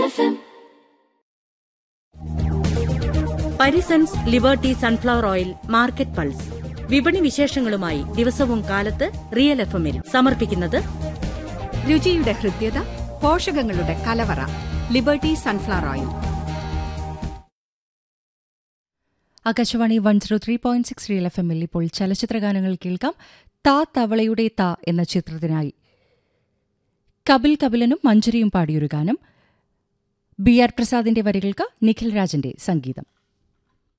Parisons liberty sunflower oil market pulse വിപണി വിശേഷങ്ങളുമായി ദിവസവും കാലത്ത് റിയൽ എഫ് എമ്മിൽ സമർപ്പിക്കുന്നത് രുചിയുടെ ഹൃദ്യത പോഷകങ്ങളുടെ കലവറ liberty sunflower oil Akashvani one zero three point six real F എമ്മിൽ ഇപ്പോൾ ചലച്ചിത്രഗാനങ്ങൾ കേൾക്കാം താ തവളയുടെ താ എന്ന ചിത്രത്തിനായി കപിൽ കപിലനും മഞ്ജരിയും പാടിയൊരു ഗാനം ബി ആർ പ്രസാദിന്റെ വരികൾക്ക് നിഖിൽ രാജന്റെ സംഗീതം